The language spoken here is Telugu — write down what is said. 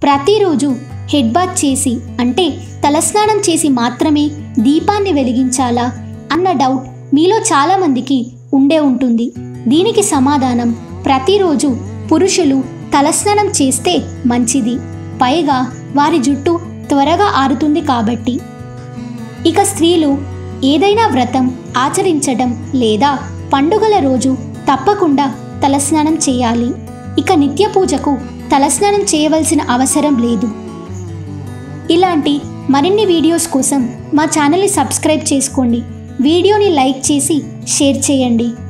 ప్రతిరోజు హెడ్ బాత్ చేసి అంటే తలస్నానం చేసి మాత్రమే దీపాన్ని వెలిగించాలా అన్న డౌట్ మీలో చాలామందికి ఉండే ఉంటుంది దీనికి సమాధానం ప్రతిరోజు పురుషులు తలస్నానం చేస్తే మంచిది పైగా వారి జుట్టు త్వరగా ఆరుతుంది కాబట్టి ఇక స్త్రీలు ఏదైనా వ్రతం ఆచరించడం లేదా పండుగల రోజు తప్పకుండా తలస్నానం చేయాలి ఇక నిత్య పూజకు తలస్నానం చేయవలసిన అవసరం లేదు ఇలాంటి మరిన్ని వీడియోస్ కోసం మా ఛానల్ని సబ్స్క్రైబ్ చేసుకోండి వీడియోని లైక్ చేసి షేర్ చేయండి